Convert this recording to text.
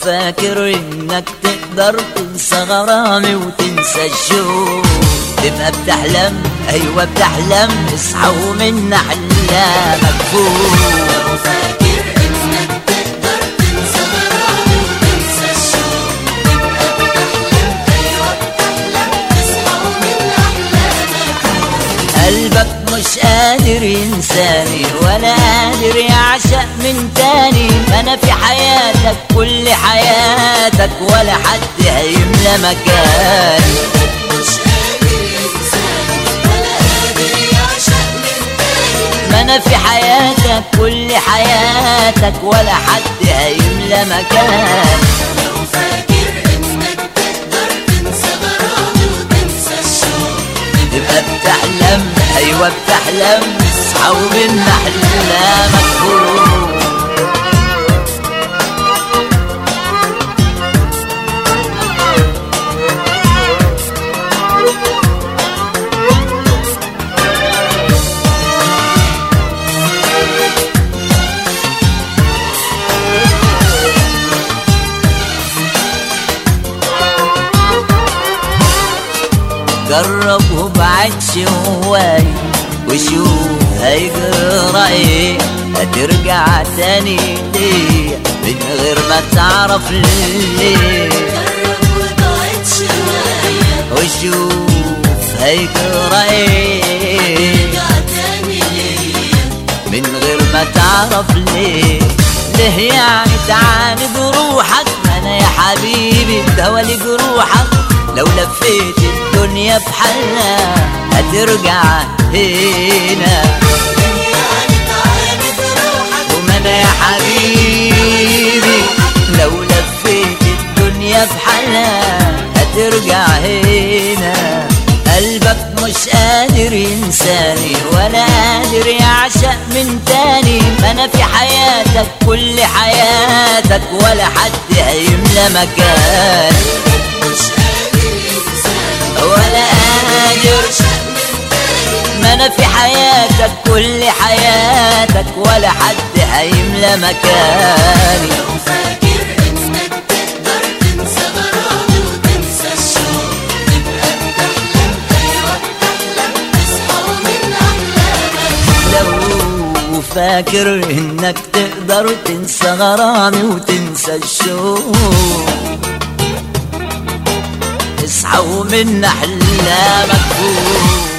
فاكر انك تقدر تنسى غرامي وتنسى الشوق تبقى بتحلم ايوه بتحلم اصحى ومن احلامك فوق لو فاكر انك تقدر تنسى غرامي وتنسى الشوق تبقى بتحلم ايوه بتحلم تصحى ومن احلامك قلبك مش قادر ينساني ولا قادر يعشق من تاني انا في حياتك كل حياتك ولا حد هيملى مكاني مش قادر ينساني ولا قادر يعشق من تاني ما انا في حياتك كل حياتك ولا حد هيملى مكاني لو فاكر انك تقدر تنسى غرامي وتنسى الشوق تبقى بتحلم ايوه بتحلم اصحى ومن احلامك فوق جرب وبعدش هواي وشوف هيجرى ايه هترجع تاني ليه من غير ما تعرف ليه جرب وضاعت شوية وشوف هيجرى ايه رجع تاني ليا من غير ما تعرف ليه ليه يعني تعاند روحك ما انا يا حبيبي الدوا لجروحك لو لفيت الدنيا بحالها هترجع هنا يعني تعاند روحك وما انا يا حبيبي لو لفيت الدنيا بحالها هترجع هنا قلبك مش قادر ينساني ولا قادر يعشق من تاني ما انا في حياتك كل حياتك ولا حد هيملى مكاني مش قادر ينساني ولا قادر يعشق من تاني ما انا في حياتك كل حياتك ولا حد هيملى مكاني لو فاكر انك تقدر تنسى غرامي وتنسى الشوق تبقى بتحلم ايوه بتحلم تصحى ومن احلامك لو فاكر انك تقدر تنسى غرامي وتنسى الشوق اصحى ومن احلامك فوق